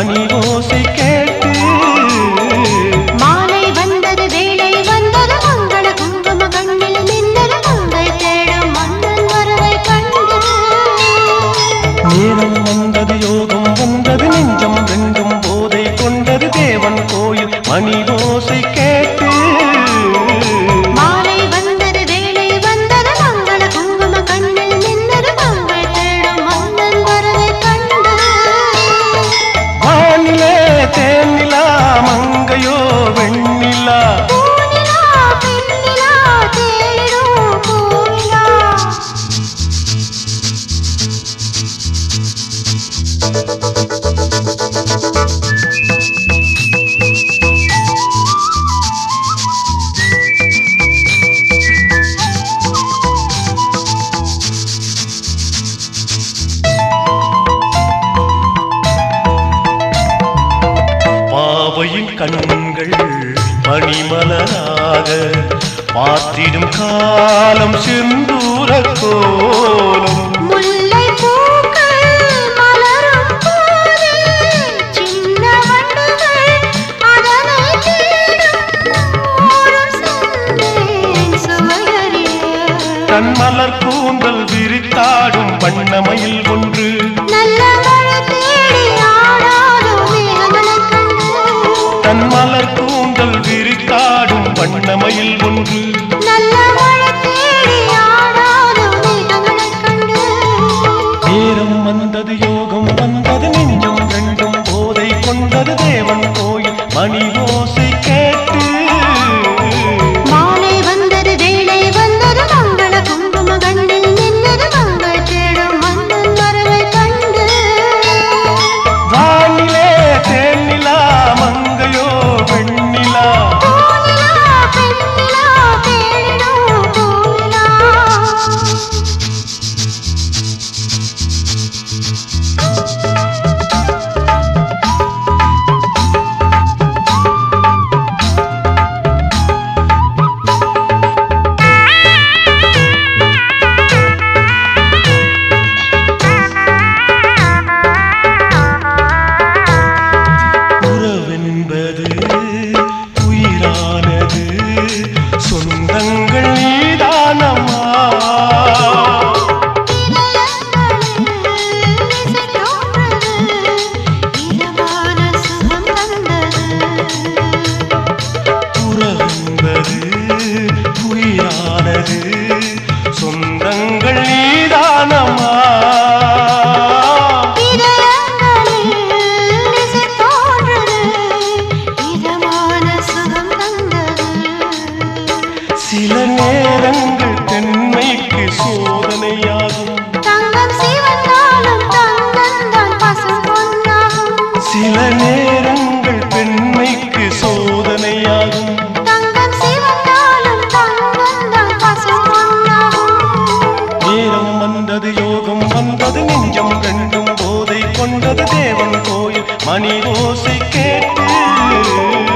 மணி ஓசை கேட்டு மாலை வந்தது வேளை வந்தது மங்கள குங்கும கண்ணில் நின்றது மங்கை தேடும் மன்னன் வரவை கண்டு நேரம் வந்தது யோகம் வந்தது நெஞ்சம் ரெண்டும் போதை கொண்டது தேவன் கோயில் மணி ஓசை கேட்டு மாலை வந்தது வேளை வந்தது மங்கள குங்கும கண்ணில் நின்றது மங்கை தேடும் மன்னன் வரவை கண்டு வானிலே தேனிலா மங்கையோ வெண்ணிலா பூனிலா பெண்ணிலா தேடும் பூனிலா பாவையின் கண்கள் பனிமலராக பார்த்திடும் காலம் செந்தூர கோலம் முல்லை பூக்கள் மலரும் போது சின்ன வண்டுகள் அதனை தேடும் ஓடும் சென்றேன் சுவையறிய தன் மலர் கூந்தல் விரித்தாடும் வண்ணமயில் ஒன்று நல்ல மழை தேடி ஆடாதோ மேகங்களைக் கண்டு தன் மலர் கூந்தல் விரித்தாடும் வண்ணமயில் ஒன்று நல்ல மழை தேடி ஆடாதோ மேகங்களைக் கண்டு நேரம் வந்தது யோகம் வந்தது நெஞ்சம் ரெண்டும் போதை கொண்டது தேவன் கோயில் மணி ஓசை கேட்டு மாலை வந்தது வேளை வந்தது மங்கள குங்கும கண்ணில் நின்னது மங்கள் தேடும் மன்னன் மரவை கண்டு வானிலே தேனிலா மங்கையோ வெண்ணிலா பூனிலா பெண்ணிலா தேடிடும் பூனிலா உறவென்பது உயிரானது சொந்தங்கள் நீதானம்மா இசை தோன்றது இதமான சுகம் தந்தது உறவென்பது உயிரானது சொந்தங்கள் நீதானம்மா இதயங்களில் இசை தோன்றது இதமான சுகம் தந்தது சில நேரங்கள் பெண்மைக்கு சோதனையாகும் தங்கம் சிவந்தாலும் தங்கம்தான் பசும் பொன்னாகும் சில நேரங்கள் பெண்மைக்கு சோதனையாகும் தங்கம் சிவந்தாலும் தங்கம்தான் பசும் பொன்னாகும் நேரம் வந்தது யோகம் வந்தது நெஞ்சம் ரெண்டும் போதை கொண்டது தேவன் கோயில் மணி ஓசை கேட்டு